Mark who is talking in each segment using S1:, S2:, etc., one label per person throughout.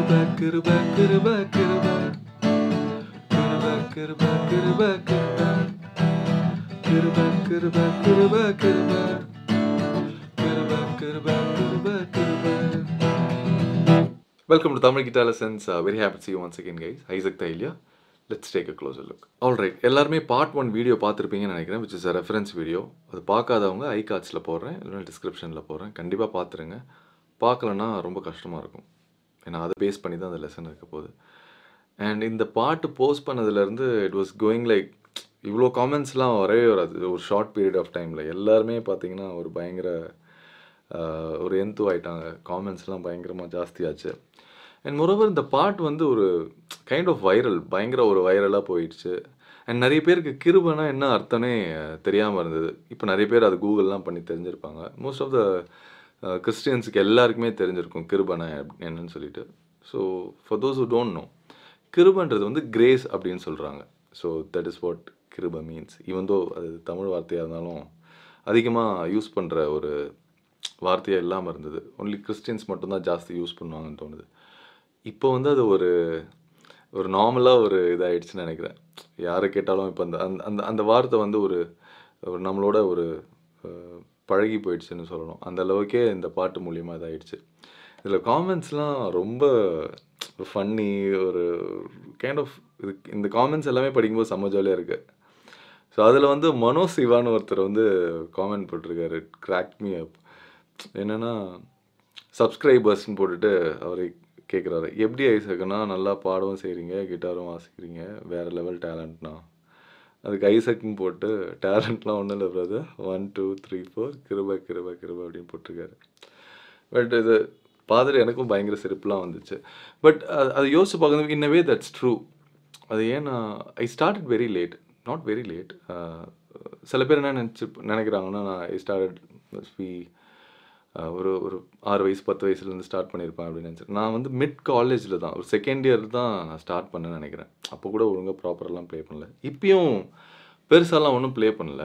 S1: கிருப கிருப கிருப கிருப கிருப கிருப கிருப கிருப கிருப கிருப கிருப கிருப கிருப கிருப கிருப கிருப welcome to Tamil guitar lessons very happy see once again guys Isaac Thailia let's take a closer look all right எல்லாருமே பார்ட் ஒன் வீடியோ பார்த்துருப்பீங்கன்னு நினைக்கிறேன் which is a reference video அது பார்க்காதவங்க ஐ கார்ட்ஸில் போடுறேன் இல்லைன்னா டிஸ்கிரிப்ஷனில் போடுறேன் கண்டிப்பாக பார்த்துருங்க பார்க்கலன்னா ரொம்ப கஷ்டமாக இருக்கும் ஏன்னா அதை பேஸ் பண்ணி தான் அந்த லெசன் இருக்க போகுது அண்ட் இந்த பாட்டு போஸ்ட் பண்ணதுலேருந்து இட் வாஸ் கோயிங் லைக் இவ்வளோ காமெண்ட்ஸ்லாம் வரவே வராது ஒரு ஷார்ட் பீரியட் ஆஃப் டைமில் எல்லாருமே பார்த்தீங்கன்னா ஒரு பயங்கர ஆஹ், ஒரு எந்து ஆயிட்டாங்க காமெண்ட்ஸ்லாம் பயங்கரமாக ஜாஸ்தியாச்சு அண்ட் மொரோவர் இந்த பாட்டு வந்து ஒரு கைண்ட் ஆஃப் வைரல் பயங்கர ஒரு வைரலாக போயிடுச்சு அண்ட் நிறைய பேருக்கு கிருபனா என்ன அர்த்தமே தெரியாமல் இருந்தது இப்போ நிறைய பேர் அது கூகுள்லாம் பண்ணி தெரிஞ்சிருப்பாங்க மோஸ்ட் ஆஃப் த கிறிஸ்டியன்ஸுக்கு எல்லாருக்குமே தெரிஞ்சிருக்கும் கிருபனா என்னன்னு சொல்லிட்டு so for those who don't know கிருபன்றது வந்து கிரேஸ் அப்படின்னு சொல்கிறாங்க ஸோ தட் இஸ் வாட் கிருப மீன்ஸ் ஈவன் தோ அது தமிழ் வார்த்தையாக இருந்தாலும் அதிகமாக யூஸ் பண்ணுற ஒரு வார்த்தையாக இல்லாமல் இருந்தது ஒன்லி கிறிஸ்டியன்ஸ் மட்டும்தான் ஜாஸ்தி யூஸ் பண்ணுவாங்கன்னு தோணுது இப்போ வந்து அது ஒரு ஒரு நார்மலாக ஒரு இதாகிடுச்சுன்னு நினைக்கிறேன் யாரை கேட்டாலும் இப்போ அந்த அந்த அந்த அந்த வார்த்தை வந்து ஒரு ஒரு நம்மளோட ஒரு அஹ், பழகி போயிடுச்சுன்னு சொல்லணும் அந்த அளவுக்கே இந்த பாட்டு மூலியமாக இதாகிடுச்சு இதில் காமெண்ட்ஸ்லாம் ரொம்ப ஃபன்னி ஒரு கைண்ட் ஆஃப் இது இந்த காமெண்ட்ஸ் எல்லாமே படிக்கும்போது செம்ம ஜாலியாக இருக்குது ஸோ அதில் வந்து மனோ சிவான்னு ஒருத்தர் வந்து காமெண்ட் போட்டிருக்காரு கிராக் மீ அப் என்னென்னா சப்ஸ்கிரைபர்ஸ்னு போட்டுட்டு அவரை கேட்குறாரு எப்படி ஐசக்குன்னா நல்லா பாடவும் செய்கிறீங்க கிட்டாரும் வாசிக்கிறீங்க வேறு லெவல் டேலண்ட்னா அதுக்கு ஐசக்னு போட்டு டேலண்ட்லாம் ஒன்றும் இல்லை brother one two three four கிருப கிருப கிருப அப்படின்னு போட்டிருக்காரு பட் இது பார்த்துட்டு எனக்கும் பயங்கர சிரிப்புலாம் வந்துச்சு பட் அது அதை யோசிச்சு பார்க்குறது இன் வே தட்ஸ் ட்ரூ அது ஏன்னா I started very late not very late சில பேர் என்ன நினச்சி நினைக்கிறாங்கன்னா நான் ஐ ஸ்டார்டட் பி ஒரு ஒரு ஆறு வயசு பத்து வயசுலேருந்து ஸ்டார்ட் பண்ணியிருப்பேன் அப்படின்னு நினச்சேன் நான் வந்து மிட் காலேஜில் தான் ஒரு செகண்ட் இயர் தான் நான் ஸ்டார்ட் பண்ணேன்னு நினைக்கிறேன் அப்போ கூட ஒழுங்காக ப்ராப்பரெல்லாம் ப்ளே பண்ணல இப்பயும் பெருசாலாம் ஒன்றும் ப்ளே பண்ணல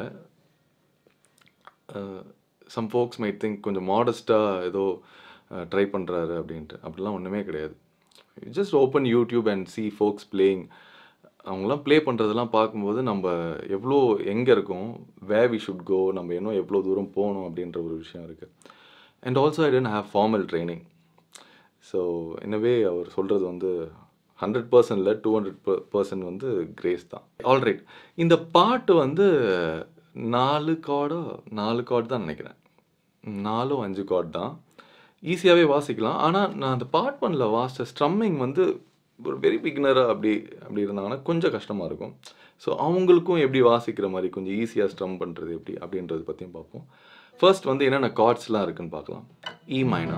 S1: சம் ஃபோக்ஸ் மை திங்க் கொஞ்சம் மாடஸ்ட்டாக ஏதோ ட்ரை பண்ணுறாரு அப்படின்ட்டு அப்படிலாம் ஒன்றுமே கிடையாது just open YouTube and see folks playing அவங்களாம் ப்ளே பண்ணுறதெல்லாம் பார்க்கும்போது நம்ம எவ்வளோ எங்கே இருக்கோம் வே வி ஷுட் கோ நம்ம இன்னும் எவ்வளோ தூரம் போகணும் அப்படின்ற ஒரு விஷயம் இருக்குது and also I didn't have formal training so இன்னவே அவர் சொல்கிறது வந்து ஹண்ட்ரட் பர்சன்டில் டூ ஹண்ட்ரட் பர்சன்ட் வந்து கிரேஸ் தான் ஆல்ரைட் இந்த பாட்டு வந்து நாலு கார்டோ நாலு கார்டு தான் நினைக்கிறேன் நாலும் அஞ்சு கார்டு தான் ஈஸியாகவே வாசிக்கலாம் ஆனால் நான் அந்த பார்ட் ஒன்ல வாசித்த ஸ்ட்ரம்மிங் வந்து ஒரு வெரி பிகினராக அப்படி அப்படி இருந்தாங்கன்னா கொஞ்சம் கஷ்டமாக இருக்கும் ஸோ அவங்களுக்கும் எப்படி வாசிக்கிற மாதிரி கொஞ்சம் ஈஸியாக ஸ்ட்ரம் பண்ணுறது எப்படி அப்படின்றது பற்றியும் பார்ப்போம் ஃபர்ஸ்ட் வந்து என்னென்ன கார்ட்ஸ்லாம் இருக்குன்னு பார்க்கலாம் E minor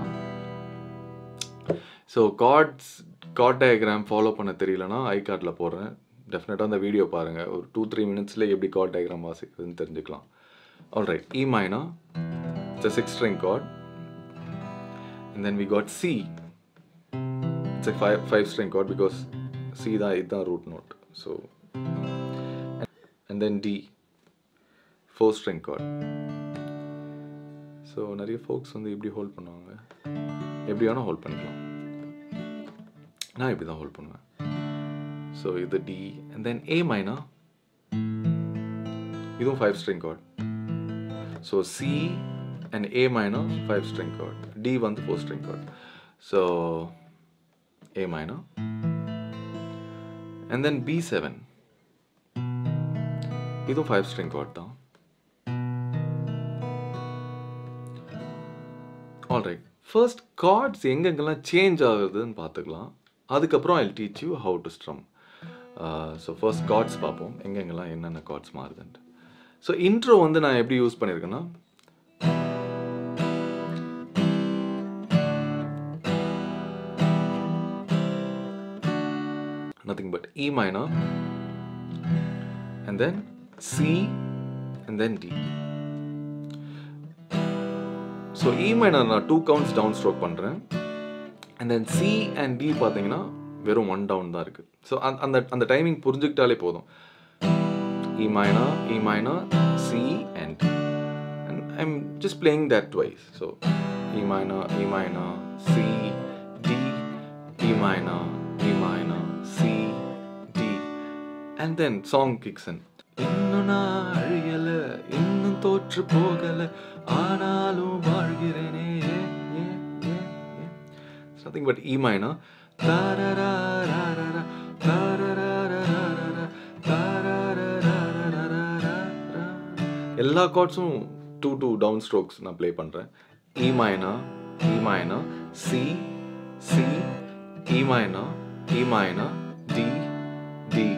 S1: so chords chord diagram follow பண்ண தெரியலனா ஐ கார்டில் போடுறேன் டெஃபினட்டாக அந்த வீடியோ பாருங்கள் ஒரு டூ த்ரீ மினிட்ஸில் எப்படி கார்ட் டயக்ராம் வாசிக்கிறதுன்னு தெரிஞ்சுக்கலாம் alright E minor it's a six string chord and then we got C it's a five five string chord because C தான் இதுதான் root note so and then D four string chord so நிறைய folks வந்து எப்படி hold பண்ணுவாங்க எப்படி வேணால் hold பண்ணிக்கலாம் நான் இப்படி தான் ஹோல்ட் பண்ணுவேன் ஸோ இது D and then A minor இதுவும் five string chord so C and A minor five string chord D வந்து four string chord so A minor and then B seven இதுவும் ஃபைவ் ஸ்ட்ரிங் கார்ட் தான் alright first chords எங்கெங்கெல்லாம் change ஆகுதுன்னு பார்த்துக்கலாம் அதுக்கப்புறம் I teach you how to strum so first chords பார்ப்போம் எங்கெங்கெல்லாம் என்னென்ன கார்ட்ஸ் மாறுதுன்ட்டு ஸோ இன்ட்ரோ வந்து நான் எப்படி யூஸ் பண்ணியிருக்கேன்னா nothing but E minor and then C and then D. So E minor நான் டூ கவுண்ட்ஸ் டவுன் ஸ்ட்ரோக் பண்ணுறேன் and then C and D பார்த்தீங்கன்னா வெறும் ஒன் டவுன் தான் இருக்குது ஸோ அந்த அந்த டைமிங் புரிஞ்சுக்கிட்டாலே போதும் E minor E minor C and and I'm just playing that twice so E minor E minor C D E minor, E minor, C, D, and then song kicks in. இன்னும் நான் அழியல இன்னும் தோற்று போகல ஆனாலும் வாழ்கிறேனே ஏ, ஏ, ஏ, ஏ. It's nothing but E minor. Ta-ra-ra-ra-ra-ra, ta-ra-ra-ra-ra-ra, ta-ra-ra-ra-ra-ra-ra. எல்லா கார்ட்ஸும் two two down strokes நான் play பண்ணுறேன் E minor E minor C C E minor E minor D D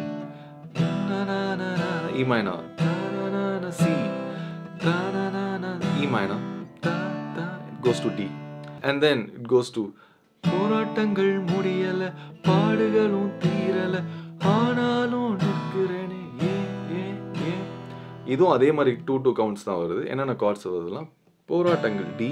S1: E minor C E minor it goes to D and then it goes to போராட்டங்கள் முடியல பாடுகளும் தீரல ஆனாலும் நிற்கிறேனே ஏ ஏ ஏ இதுவும் அதே மாதிரி two two counts தான் வருது என்னென்ன கார்ட்ஸ் வருதுலாம் போராட்டங்கள் D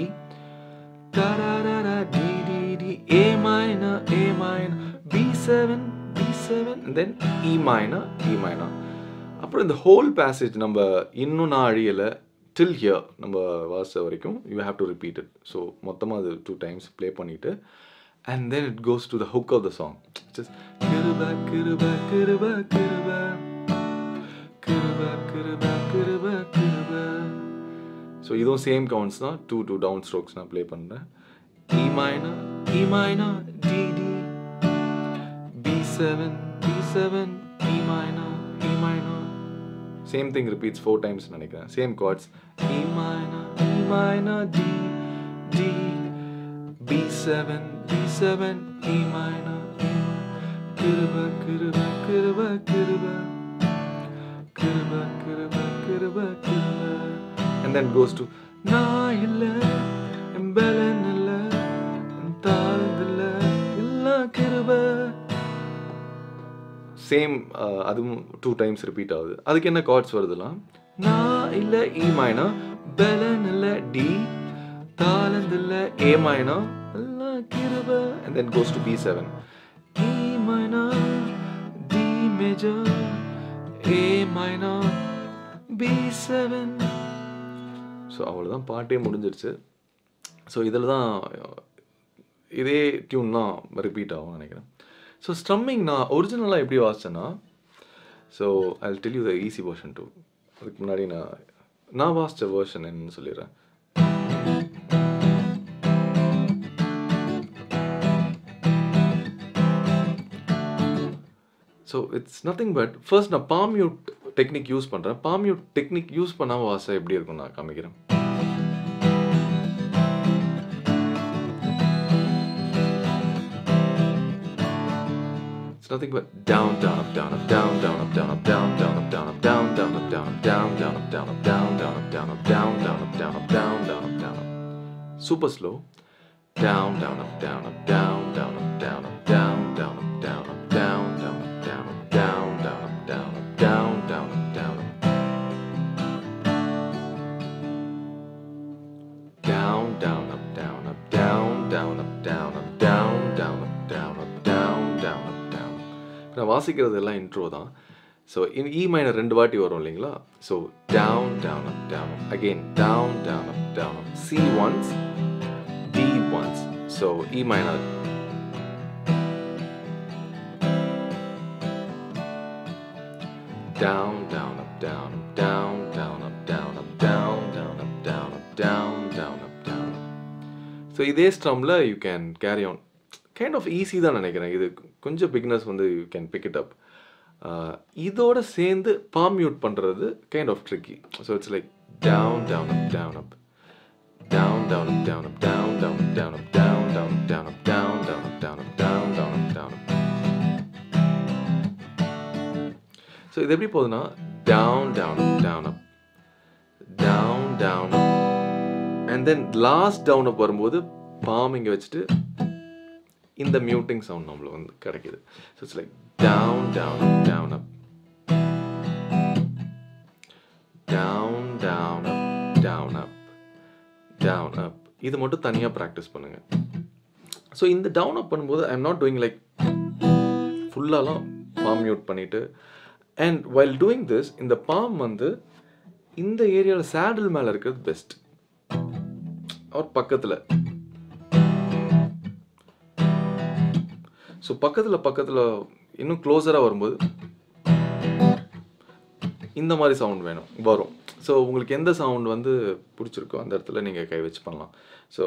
S1: D D D A minor A minor B seven B seven then E minor E minor அப்புறம் இந்த ஹோல் பேசேஜ் நம்ம இன்னும் நான் அழியலை டில் ஹியர் நம்ம வாசித்த வரைக்கும் you have to repeat it so மொத்தமாக அது டூ டைம்ஸ் ப்ளே பண்ணிவிட்டு and then it goes to the hook of the song just கிருப கிருப கிருப கிருப கிருப கிருப கிருப கிருப ஸோ இதுவும் சேம் கவுண்ட்ஸ் தான் டூ டூ டவுன் ஸ்ட்ரோக்ஸ் நான் ப்ளே பண்ணுறேன் E minor E minor D D B7, B7, E minor, E minor. Same thing repeats four times நினைக்கிறேன் same chords E minor, E minor, D, D, B7, B7, E minor, E கிருப கிருப கிருப கிருப கிருப கிருப கிருப கிருப and then goes to நான் இல்ல என் பலன் இல்ல என் தாழ்ந்தில்ல எல்லாம் கிருப சேம் அதுவும் டூ டைம்ஸ் ரிப்பீட் ஆகுது அதுக்கு என்ன கார்ட்ஸ் வருதுலாம் நான் இல்லை இ மைனா பெலன் இல்லை டி தாளந்து இல்லை ஏ மைனா எல்லாம் கிருப and then goes to B7 E minor D major A minor B7 so அவ்வளோதான் பாட்டே முடிஞ்சிருச்சு ஸோ இதில் தான் இதே டியூன் தான் ரிப்பீட் ஆகும் நினைக்கிறேன் ஸோ ஸ்ட்ரம்மிங் நான் ஒரிஜினலாக எப்படி வாசிச்சேன்னா so I tell you the easy version too அதுக்கு முன்னாடி நான் நான் வாசித்த வேர்ஷன் என்னன்னு சொல்லிடுறேன் so it's nothing but first நான் பாம்யூட் டெக்னிக் யூஸ் பண்ணுறேன் பாம்யூட் டெக்னிக் யூஸ் பண்ணாமல் வாச எப்படி இருக்கும் நான் காமிக்கிறேன் It's nothing but down, down, up, down, up, down, down, up, down, up, down, down, up, down, up, down, down, up, down, up, down, down, up, down, up, down, down, up, down, up, down, down, up, down, up, down, down, up, down, up. Super slow. Down, down, up, down, up, down, down, up, down, up, down, down, up, down, up, down, down, up, down, up, down, down, up, down, up, down, down, up, down, up. Down, down, up, down, up, down, down, up, down, up, down, down, up, down, up, down, down, up, down. நான் வாசிக்கிறது எல்லாம் intro தான் so E minor ரெண்டு வாட்டி வரும் இல்லைங்களா so down down up down up again down down up down up C once D once so E minor down, down, up, down, up, down, down, up, down, up, down, down, up, down, up, down, down, up, down, up. So இதே ஸ்ட்ரம்ல you can carry on kind of easy தான் நினைக்கிறேன் இது கொஞ்சம் பிக்னஸ் வந்து you can pick it up இதோட சேர்ந்து பாம் மியூட் பண்ணுறது kind of tricky so it's like down down up down up down, down, up, down, up, down, down, up, down, up, down, down, up, down, up, down, down, up, down, up, down, down, up, down, up. So இது எப்படி போகுதுன்னா down down up down up down down up and then last down up வரும்போது palm இங்கே வச்சுட்டு இந்த muting sound நம்மளுக்கு வந்து கிடைக்குது so it's like down down up down up down down up down up down up இது மட்டும் தனியாக ப்ராக்டிஸ் பண்ணுங்கள் ஸோ இந்த டவுன் அப் பண்ணும்போது I am not doing like ஃபுல்லாலாம் பாம் மியூட் பண்ணிவிட்டு அண்ட் வைல் டூயிங் திஸ் இந்த பாம் வந்து இந்த ஏரியாவில் சேடில் மேலே இருக்கிறது பெஸ்ட் அவர் பக்கத்தில் ஸோ பக்கத்தில் பக்கத்தில் இன்னும் க்ளோஸராக வரும்போது இந்த மாதிரி சவுண்ட் வேணும் வரும் ஸோ உங்களுக்கு எந்த சவுண்ட் வந்து பிடிச்சிருக்கோ அந்த இடத்துல நீங்கள் கை வச்சு பண்ணலாம் ஸோ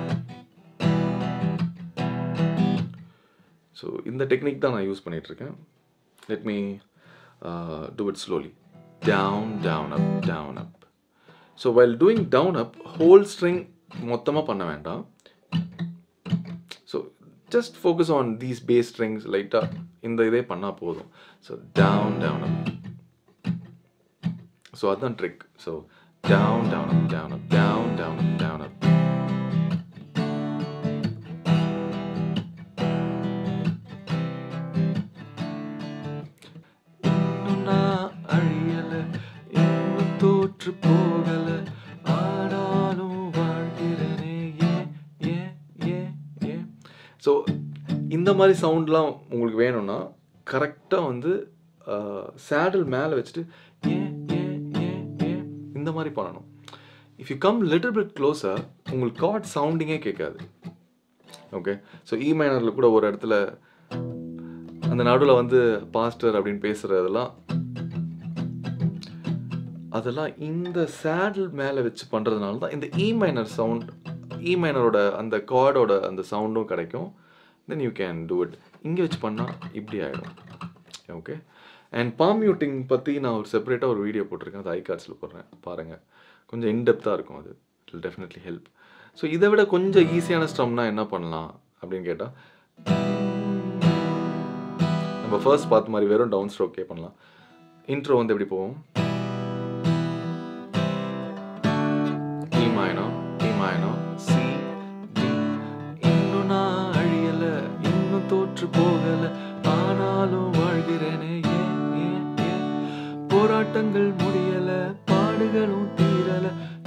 S1: ஸோ இந்த டெக்னிக் தான் நான் யூஸ் பண்ணிகிட்ருக்கேன் let me do it slowly down down up down up so while doing down up whole string மொத்தமாக பண்ண வேண்டாம் so just focus on these bass strings லைட்டாக இந்த இதே பண்ணால் போதும் so down down up so அதுதான் trick so down down up down up down down up down up இன்னும் நான் அழியல இன்னும் தோற்று போகல ஆனாலும் வாழ்கிறேனே ஏன் ஏன் ஏன் ஏன் ஸோ இந்த மாதிரி சவுண்ட்லாம் உங்களுக்கு வேணும்னா கரெக்டாக வந்து சேடல் மேலே வச்சுட்டு ஏன் ஏன் ஏன் ஏன் இந்த மாதிரி பண்ணணும் if you come little bit closer உங்களுக்கு கார்ட் சவுண்டிங்கே கேட்காது ஓகே ஸோ இ மைனரில் கூட ஒரு இடத்துல அந்த நடுவில் வந்து பாஸ்டர் அப்படின்னு பேசுகிறதெல்லாம் அதெல்லாம் இந்த சேடில் மேலே வச்சு பண்ணுறதுனால தான் இந்த இ மைனர் சவுண்ட் இ மைனரோட அந்த கார்டோட அந்த சவுண்டும் கிடைக்கும் then you can do it இங்கே வச்சு பண்ணால் இப்படி ஆகிடும் ஓகே அண்ட் பாம் மியூட்டிங் பற்றி நான் ஒரு செப்பரேட்டாக ஒரு வீடியோ போட்டிருக்கேன் அது ஐ கார்ட்ஸில் போடுறேன் பாருங்கள் கொஞ்சம் இன்டெப்த்தாக இருக்கும் அது it will definitely help so இதை விட கொஞ்சம் ஈஸியான ஸ்டம்னா என்ன பண்ணலாம் அப்படின்னு கேட்டால் நம்ம ஃபர்ஸ்ட் பார்த்த மாதிரி வெறும் டவுன் ஸ்ட்ரோக்கே பண்ணலாம் இன்ட்ரோ வந்து எப்படி போகும் இ மைனோ இ மைனோ சி டி இன்னும் நான் அழியல இன்னும் தோற்று போகல ஆனாலும் வாழ்கிறேனே ஏன் ஏன் ஏன் போராட்டங்கள் முடியல பாடுகளும் தீரல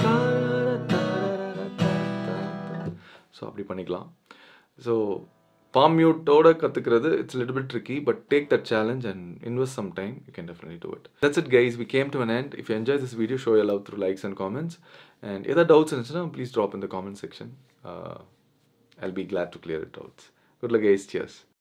S1: ஸோ அப்படி பண்ணிக்கலாம் ஸோ பாம் மியூட்டோட கற்றுக்கிறது it's little bit tricky but take that challenge and invest some time you can definitely do it that's it guys we came to an end if you enjoy this video show your love through likes and comments and எதாவது doubts இருந்துச்சுன்னா please drop in the comment section uh, I'll be glad to clear it out good luck guys cheers